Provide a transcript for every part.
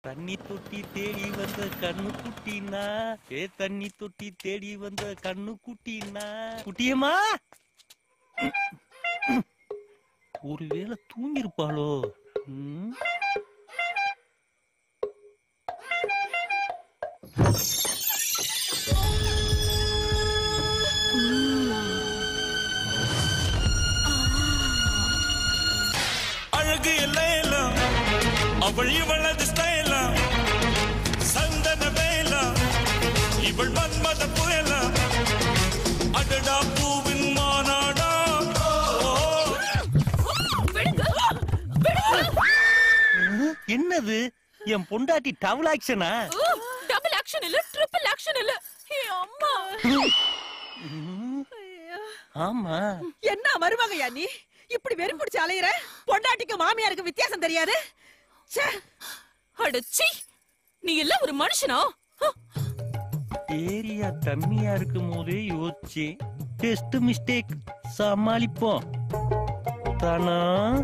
தண்ணி தொட்டி தேடி வந்த கண்ணு குட்டினா ஏ தண்ணி தொட்டி தேடி வந்த கண்ணு குட்டினா குட்டியம்மா ஒருவேளை தூங்கிருப்பாளோ ம்? அழகு எல்லாம் அவள் இவளது ஸ்டைலாம் சந்தன வேலாம் இவள் மன்மத புயலாம் அடடா பூவின் மாநாடா ஓ, என்னது என் பொண்டாட்டி டவுல் ஆக்ஷனா டபுள் ஆக்ஷன் இல்ல ட்ரிபிள் ஆக்ஷன் இல்ல ஏ அம்மா ஆமா என்ன மருமகையா நீ இப்படி வெறி பிடிச்சு அலையுற பொண்டாட்டிக்கு மாமியாருக்கு வித்தியாசம் தெரியாது ச்சே அடச்சி நீ எல்லாம் ஒரு மனுஷனா ஹ, ஏரியா தண்ணியா இருக்கும் போதே யோசிச்சேன் டெஸ்ட் மிஸ்டேக் சமாளிப்போம் தானா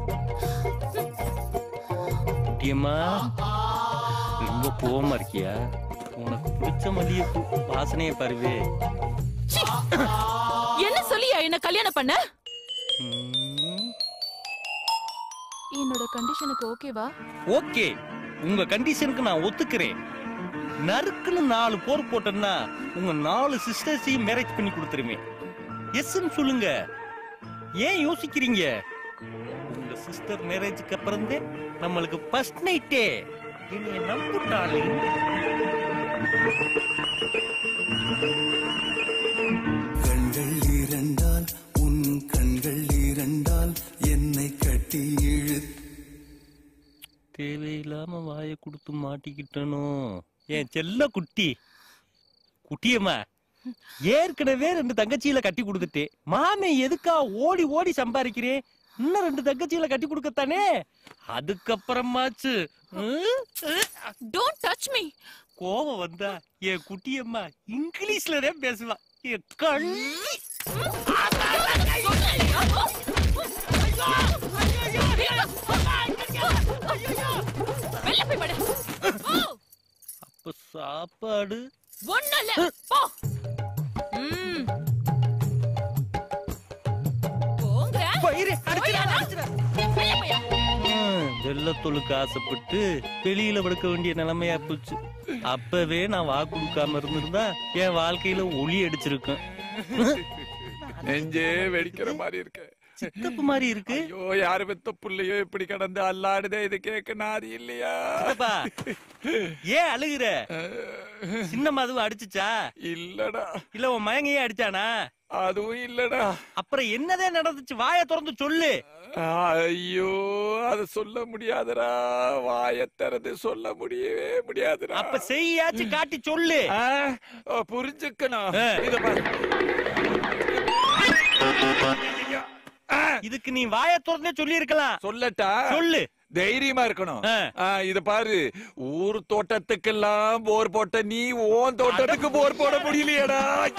குட்டியம்மா ரொம்ப கோவமா இருக்கியா உனக்கு பிடிச்ச மல்லிகைப்பூ வாசனையை பாருவே சீ. என்ன சொல்லியா என்ன கல்யாணம் பண்ண ம், என்னோட கண்டிஷனுக்கு ஓகேவா ஓகே உங்க கண்டிஷனுக்கு நான் ஒத்துக்கிறேன் நறுக்குன்னு நாலு போர் போட்டேன்னா உங்க நாலு சிஸ்டர்ஸையும் மேரேஜ் பண்ணி கொடுத்துருவேன் எஸ்ன்னு சொல்லுங்க ஏன் யோசிக்கிறீங்க உங்க சிஸ்டர் மேரேஜுக்கு அப்புறம் நம்மளுக்கு ஃபர்ஸ்ட் நைட்டே என்னைய நம்புட்டாலே கண்கள் இரண்டால் உன் கண்கள் இரண்டால் என்னை கட்டி இழு தேவையில்லாம வாயை கொடுத்து மாட்டிக்கிட்டனோ என் செல்ல குட்டி குட்டியம்மா ஏற்கனவே ரெண்டு தங்கச்சியில கட்டி கொடுத்துட்டேன் மாமே எதுக்கா ஓடி ஓடி சம்பாதிக்கிறேன் இன்னும் ரெண்டு தங்கச்சியில கட்டி கொடுக்கத்தானே அதுக்கப்புறமாச்சு ம்? டோன்ட் டச் மீ கோபம் வந்தா என் குட்டியம்மா இங்கிலீஷ்ல தான் பேசுவா என் கள்ளி வெளில போய் படு ஓ, அப்ப சாப்பாடு ஒண்ணும் இல்ல போ ம். போங்க பயிரே, போயாடா. வெளில போயா. வெள்ளத்தொழுக்கு ஆசைப்பட்டு வெளியில படுக்க வேண்டிய நிலைமையா போச்சு அப்பவே நான் வாக்கு கொடுக்காம இருந்திருந்தா என் வாழ்க்கையில ஒளி அடிச்சிருக்கும் நெஞ்சே வெடிக்கிற மாதிரி இருக்கு சித்தப்பு மாதிரி இருக்கு ஐயோ யாரு பெத்த புள்ளையோ இப்படி கடந்து அல்லாடுதே இது கேட்க நாதி இல்லையா சித்தப்பா, ஏன் அழுகுற சின்ன மதுவை அடிச்சுச்சா இல்லடா இல்ல உன் மயங்கையே அடிச்சானா அதுவும் இல்லடா அப்புறம் என்னதே நடந்துச்சு வாயை திறந்து சொல்லு ஐயோ அத சொல்ல முடியாதுடா வாய திறந்து சொல்ல முடியவே முடியாதுடா அப்ப செய்யாச்சு காட்டி சொல்லு ஆ, ஓ, புரிஞ்சுக்கணும் ஆ. இத பாரு. ஆ, இதுக்கு நீ வாயை திறந்தே சொல்லி இருக்கலாம் சொல்லட்டா சொல்லு தைரியமா இருக்கணும் ஆ. ஆ, இத பாரு ஊர் தோட்டத்துக்கெல்லாம் போர் போட்ட நீ ஓன் தோட்டத்துக்கு போர் போட முடியலையேடா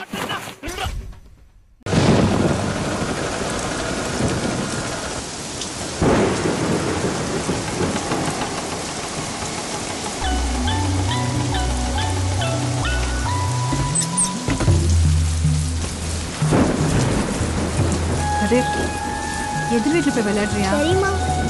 கதிர் எதிர் வீட்டுல போய் விளையாடுறியா சரிம்மா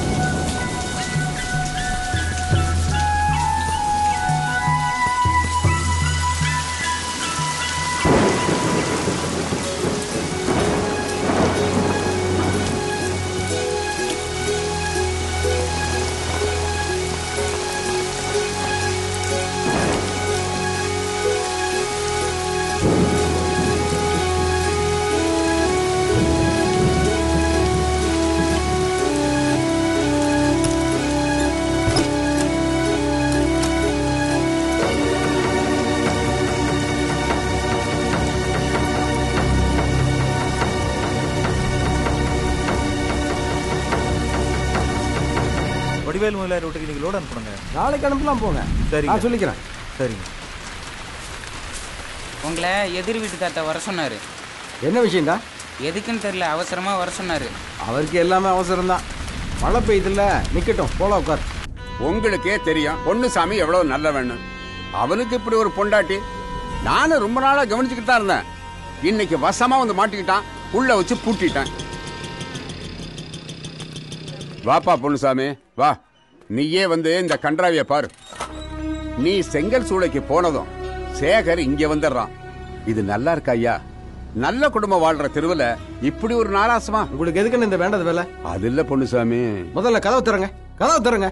வடிவேல் முதலாளி வீட்டுக்கு நீங்க லோட் அனுப்புங்க நாளைக்கு அனுப்பலாம் போங்க சரிங்க. நான் சொல்லிக்கிறேன் சரிங்க உங்களை எதிர் வீட்டு தாத்தா வர சொன்னாரு என்ன விஷயம்டா எதுக்குன்னு தெரியல அவசரமா வர சொன்னாரு அவருக்கு எல்லாமே அவசரம் தான் மழை பெய்யுதுல்ல நிக்கட்டும் போல உட்கார் உங்களுக்கே தெரியும் பொன்னுசாமி எவ்வளவு நல்லவன்னு அவனுக்கு இப்படி ஒரு பொண்டாட்டி நானும் ரொம்ப நாளா கவனிச்சுக்கிட்டு தான் இருந்தேன் இன்னைக்கு வசமா வந்து மாட்டிக்கிட்டான் உள்ள வச்சு பூட்டிட்டேன் வாப்பா பொன்னுசாமி வா நீயே வந்து இந்த கன்றாவிய பாரு நீ செங்கல் சூளைக்கு போனதும் சேகர் இங்க வந்துடுறான் இது நல்லா இருக்கா ஐயா நல்ல குடும்பம் வாழ்ற தெருவுல இப்படி ஒரு நாராசமா உங்களுக்கு எதுக்குன்னு இந்த வேண்டது வேலை அது இல்ல பொன்னுசாமி முதல்ல கதவு திறங்க கதவு திறங்க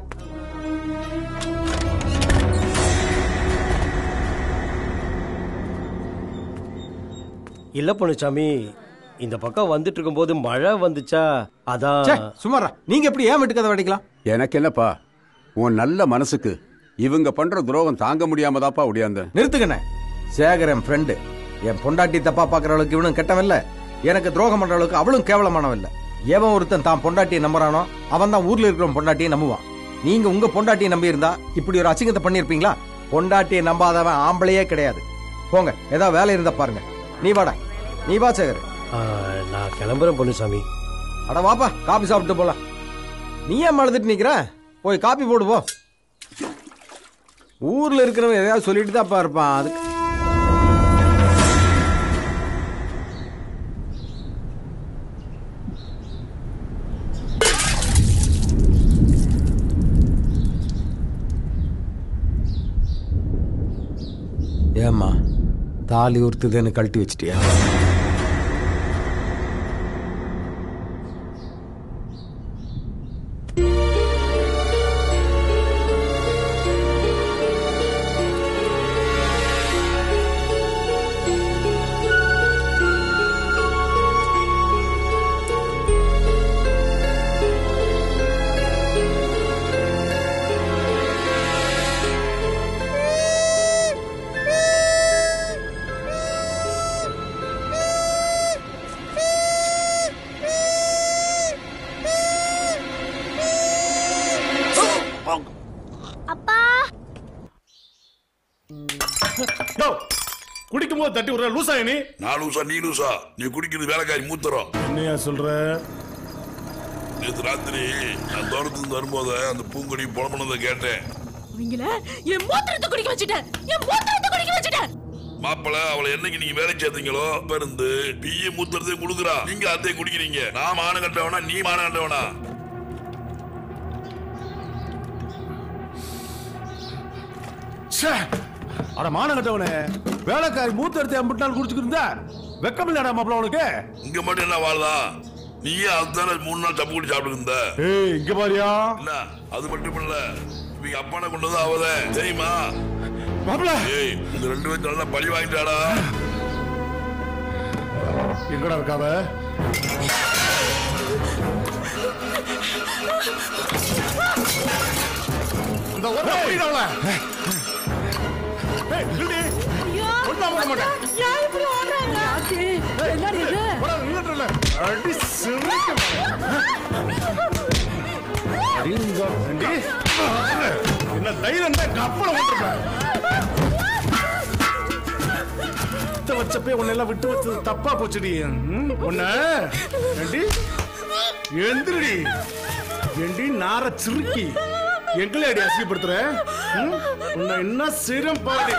இல்ல பொண்ணுச்சாமி இந்த பக்கம் வந்துட்டு இருக்கும்போது மழை வந்துச்சா அதான் ச்சே, சும்மாரா நீங்க எப்படி ஏன் வீட்டு கதவு அடிக்கலாம் எனக்கு என்னப்பா உன் நல்ல மனசுக்கு இவங்க பண்ற துரோகம் தாங்க முடியாம தாப்பா ஒடியாந்த நிறுத்துக்கண்ணே சேகர் என் ஃப்ரெண்டு என் பொண்டாட்டி தப்பா பாக்குற அளவுக்கு இவனும் கெட்டவன் இல்ல எனக்கு துரோகம் பண்ற அளவுக்கு அவளும் கேவலமானவன் இல்ல எவன் ஒருத்தன் தான் பொண்டாட்டியை நம்புறானோ அவன் தான் ஊர்ல இருக்கிற பொண்டாட்டியை நம்புவான் நீங்க உங்க பொண்டாட்டியை நம்பி இருந்தா இப்படி ஒரு அசிங்கத்தை பண்ணிருப்பீங்களா பொண்டாட்டியை நம்பாதவன் ஆம்பளையே கிடையாது போங்க ஏதாவது வேலை இருந்தா பாருங்க நீ வாடா நீ வா சேகர் ஆ, நான் கிளம்புறேன் பொண்ணுசாமி அட வாப்பா காபி சாப்பிட்டு போலாம் நீ ஏன் அழுதுட்டு நிக்கிற போய் காபி போடு போ ஊர்ல இருக்கிறவன் எதையாவது சொல்லிட்டு தான் இருப்பான் அதுக்கு ஏம்மா தாலி உறுத்துதுன்னு கழட்டி வச்சிட்டியா யோ குடிக்கும் போது தட்டி விடுற லூசா நீ நான் லூசா நீ லூசா நீ குடிக்கிறது வேலைக்காரி மூத்தரம் என்னையா சொல்ற நேத்து ராத்திரி நான் தோட்டத்துல வரும்போது அந்த பூங்கொடி புலம்புனதை கேட்டேன் அவங்கள என் மூத்திரத்தை குடிக்க வச்சுட்டேன் என் மூத்திரத்தை குடிக்க வச்சுட்டேன் மாப்பிள அவளை என்னைக்கு நீங்க வேலை சேர்த்தீங்களோ அப்ப இருந்து பிய மூத்திரத்தையும் குடுக்குறா நீங்க அதையும் குடிக்கிறீங்க நான் மான கட்டவனா நீ மான கட்டவனா ச்சே அட மான கட்டவனே வேலைக்காரி மூத்த எடுத்து எம்பிட்டு நாள் குடிச்சுக்கிட்டு இருந்தா வெக்கம் இல்லடா மாப்பிள உனக்கு இங்க மட்டும் என்ன வாழ்தா நீயே அதுதானே மூணு நாள் தப்பு குடி சாப்பிட்டு இருந்த ஏய் இங்க பாரியா இல்ல அது மட்டும் இல்ல இவங்க அப்பானை கொண்டு வந்து அவத தெரியுமா மாப்பிள ஏய் இந்த ரெண்டு பேரும் நல்லா பழி வாங்கிட்டாடா எங்கடா இருக்காவ இந்த ஒரு புரியல ஏய் நில்லு ஒண்ணா போக மாட்டேன் ஏன் இப்படி ஓடுறாங்க என்னடி இது போடா, நில்லுட்டுல. அடி சிரிக்க அடிங்க, அடி. என்ன தைரியம் தான் கப்பல விட்டுருப்பேன் விட்டு வச்சப்பே உன்னை எல்லாம் விட்டு வச்சது தப்பா போச்சுடி ம், உன்னை ஏண்டி எந்திரடி ஏண்டி நார சிறுக்கி எங்களை அடி அசிங்கப்படுத்துற ம்? உன்னை என்ன சிரம் பாடி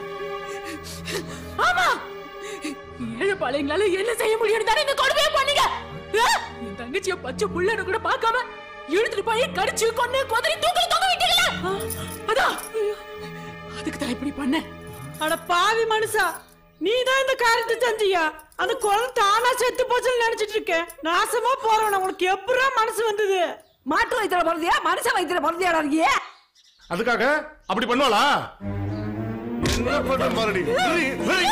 ஆமா ஏழு பாளையங்களால என்ன செய்ய முடியும் தானே இந்த கொடுமையை பண்ணீங்க ஆ? என் தங்கச்சிய பச்சை புள்ளன்னு கூட பார்க்காம இழுத்துட்டு போய் கடிச்சு கொண்டு குதிரை தூக்கி தொங்க விட்டீங்களா ஆ, அதான் அதுக்கு தான் இப்படி பண்ணேன் அட பாவி மனுஷா நீ தான் இந்த காரியத்தை செஞ்சியா அந்த குழந்தை தானா செத்து போச்சுன்னு நினைச்சிட்டு இருக்கேன் நாசமா போறவன உனக்கு எப்படா மனசு வந்தது மாட்டு வயிற்றுல பிறந்தியா மனுஷ வயிற்றுல பிறந்தியாடா இருக்கிய அதுக்காக அப்படி பண்ணுவாளா என்ன பண்ற பாருடி விரி, விரி.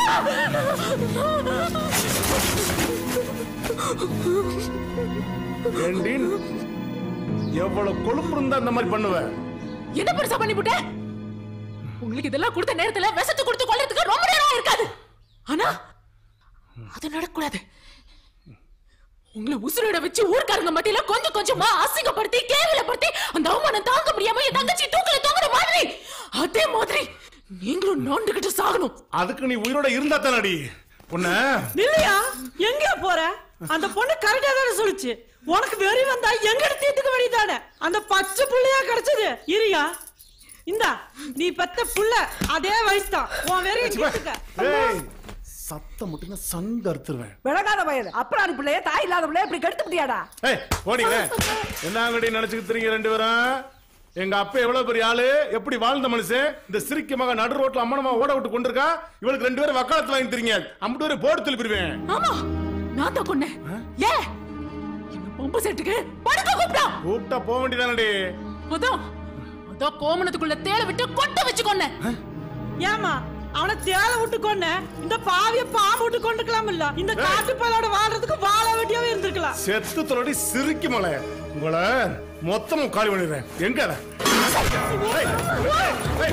ஏண்டி எவ்வளவு கொழுப்பு இருந்தா இந்த மாதிரி பண்ணுவ என்ன பெருசா பண்ணி போட்டேன் உங்களுக்கு இதெல்லாம் கொடுத்த நேரத்துல விஷத்தை கொடுத்து கொள்றதுக்கு ரொம்ப நேரம் இருக்காது ஆனா அது நடக்கூடாது உங்களை உசுரோட வச்சு ஊர்க்காரங்க மத்தியில கொஞ்சம் கொஞ்சமா அசிங்கப்படுத்தி கேவலப்படுத்தி அந்த அவமானம் தாங்க முடியாம என் தங்கச்சி தூக்கல தூங்குற மாதிரி அதே மாதிரி நீங்களும் நோண்டுகிட்டு சாகணும் அதுக்கு நீ உயிரோட இருந்தா தானடி உன்ன இல்லையா எங்க போற அந்த பொண்ணு கரெக்டா தானே சொல்லுச்சு உனக்கு வெறி வந்தா எங்க தீர்த்துக்க வேண்டியதானே அந்த பச்சை புள்ளையா கிடைச்சது இரியா இந்தா நீ பெத்த புள்ள அதே வயசு தான் உன் வெறிய தீர்த்துக்க ஏய் சத்தம் மட்டும் சங்க அறுத்துருவேன் விளங்காத வயது அப்புறம் பிள்ளைய தாய் இல்லாத பிள்ளைய இப்படி கெடுத்து முடியாடா ஏய் போனீங்களே என்ன அங்கடி நினைச்சுக்கிட்டு ரெண்டு பேரும் எங்க அப்பா எவ்வளவு பெரிய ஆளு எப்படி வாழ்ந்த மனுஷன் இந்த சிரிக்க மக நடு ரோட்ல அம்மனமா ஓட விட்டு கொண்டிருக்கா இவளுக்கு ரெண்டு பேரும் வக்காலத்துல வாங்கி தரீங்க அம்பட்டு பேரும் போட்டு திருப்பிடுவேன் ஆமா நான் தான் கொன்னேன் ஏ என்ன பம்பு செட்டுக்கு படுக்க கூப்பிட்டா கூப்பிட்டா போக வேண்டியதானடி அதான் அதான் கோமணத்துக்குள்ள தேள விட்டு கொட்ட வச்சு கொன்னேன் ஏமா அவனை தேலை விட்டு கொன்ன இந்த பாவிய பாம்பு விட்டு கொண்டுக்கலாம் இல்ல இந்த காட்டு பயலோட வாழ்றதுக்கு வாழ வேண்டியவே இருந்திருக்கலாம் செத்து தொலடி சிரிக்க மலை உங்களை மொத்தமும் காலி பண்ணிடுறேன் எங்க அவன்? ஏய், ஏய்,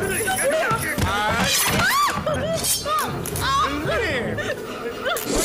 ஏய், எங்கடி?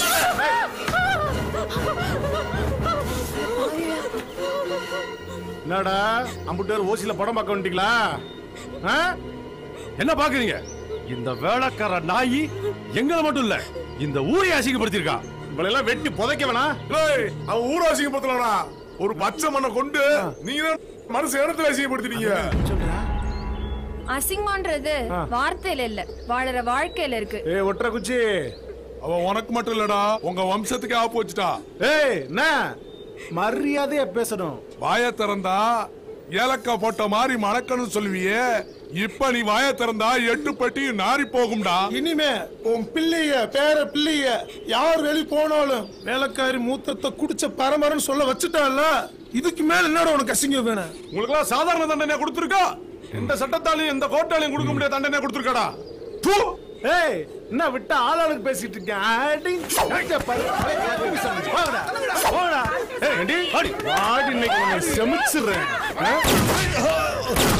என்னடா அம்புட்டு பேர் ஓசில படம் பார்க்க வந்துட்டீங்களா ஆ? என்ன பாக்குறீங்க இந்த வேலைக்கார நாயி எங்களை மட்டும் இல்ல இந்த ஊரை அசிங்கப்படுத்திருக்கா இவளெல்லாம் வெட்டி புதைக்க வேணா ஏய், அவன் ஊர அசிங்கப்படுத்தலடா ஒரு பச்சை மண்ணை கொண்டு நீங்க தான் மனசு இடத்துல அசிங்கப்படுத்திட்டீங்க அசிங்கம்ன்றது ஆ. வார்த்தையில இல்ல வாழற வாழ்க்கையில இருக்கு ஏ ஒற்ற குச்சி அவ உனக்கு மட்டும் இல்லடா உங்க வம்சத்துக்கே ஆப்பு வச்சுட்டா ஏய் என்ன மரியாதையா பேசணும் வாய திறந்தா ஏலக்காய் போட்ட மாதிரி மணக்கணும் சொல்லுவியே இப்ப நீ வாய திறந்தா எட்டு பட்டி நாரி போகும்டா இனிமே உன் பிள்ளைய பேர பிள்ளைய யார் வெளி போனாலும் வேலைக்காரி மூத்தத்தை குடிச்ச பரம்பரைன்னு சொல்ல வச்சுட்டால இதுக்கு மேல என்னடா உனக்கு அசிங்கம் வேணும் உங்களுக்கு எல்லாம் சாதாரண தண்டனை கொடுத்துருக்கா எந்த சட்டத்தாலையும் எந்த கோர்ட்டாலையும் கொடுக்க முடியாத தண்டனை கொடுத்துருக்காடா ஏய் என்ன விட்டா ஆளாளுக்கு பேசிட்டு இருக்கேன் அடி. அடிச்ச பாரு. போடா, போடா. ஏய், ஏண்டி? வாடி இன்னைக்கு உன்னை செமிச்சிடுறேன் ஆ?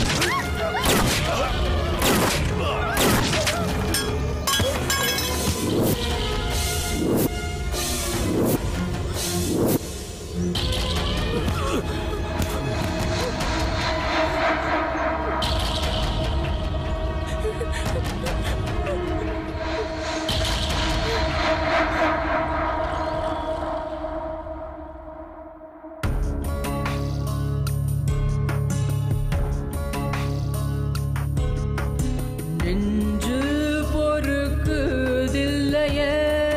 நெஞ்சு பொறுக்குதில்லையே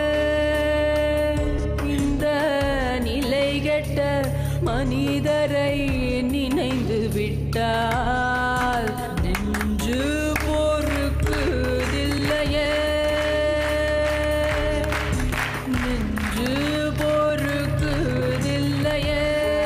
இந்த நிலை கெட்ட மனிதரை நினைந்து விட்டால் நெஞ்சு பொறுக்குதில்லையே நெஞ்சு பொறுக்குதில்லையே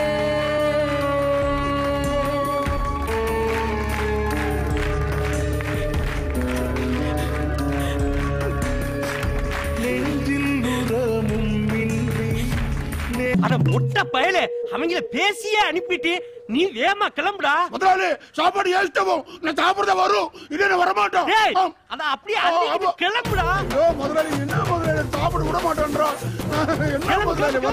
அட முட்டை பயலே அவங்கள பேசியே அனுப்பிட்டு நீ வேமா கிளம்புடா முதலாளி சாப்பாடு ஏசிட்டவும் நான் சாப்பிடுறத வரும் இது என்ன வரமாட்டோம் டேய், அத அப்படியே அள்ளிக்கிட்டு கிளம்புடா முதலாளி என்ன முதலாளி சாப்பிட விட மாட்டேன்றா என்ன முதலாளி